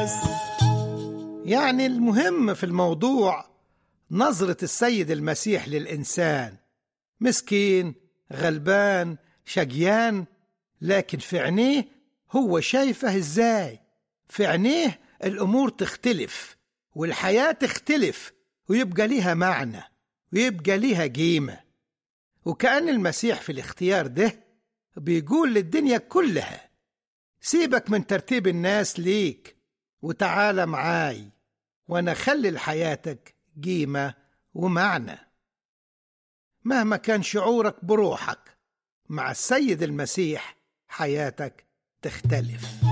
الناس يعني المهم في الموضوع نظرة السيد المسيح للإنسان مسكين غلبان شقيان لكن في عينيه هو شايفه ازاي في عينيه الأمور تختلف والحياة تختلف ويبقى ليها معنى ويبقى ليها قيمة وكأن المسيح في الاختيار ده بيقول للدنيا كلها سيبك من ترتيب الناس ليك وتعال معاي وانا خلي لحياتك قيمة ومعنى مهما كان شعورك بروحك مع السيد المسيح حياتك تختلف